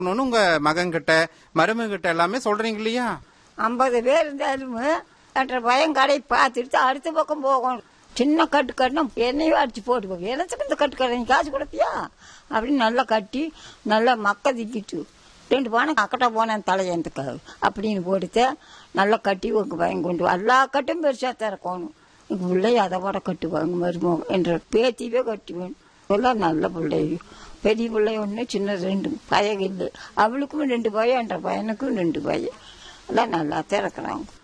இன்னொன்னு உங்க மகன்கிட்ட மருமகிட்ட எல்லாமே சொல்றீங்க இல்லையா ஐம்பது பேர் இருந்தாலும் என்ற பயம் கடை பார்த்துட்டு அடுத்த பக்கம் போகணும் சின்ன கட்டு கட்டினா என்னையும் அடிச்சு போட்டுக்கோ எனக்கு இந்த கட்டு கட்ட நீ காசு கொடுப்பியா அப்படின்னு நல்லா கட்டி நல்லா மக்க திக்கிட்டு ரெண்டு பானை அக்கட்டா போனேன் தலையந்துக்காக அப்படின்னு போட்டுட்டு நல்லா கட்டி உங்க பயம் கொண்டு வா. எல்லா கட்டும் பெருசாக தான் இருக்கணும் எங்கள் பிள்ளை அதை விட கட்டுவாங்க மருமகம் என்ற பேத்தியவே கட்டுவேன் எல்லாம் நல்ல பிள்ளை பெரிய பிள்ளை ஒன்று சின்ன ரெண்டு பையன் இல்லை அவளுக்கும் ரெண்டு பையன் என்ற பையனுக்கும் ரெண்டு பையன் எல்லாம் நல்லா தான் இருக்கிறாங்க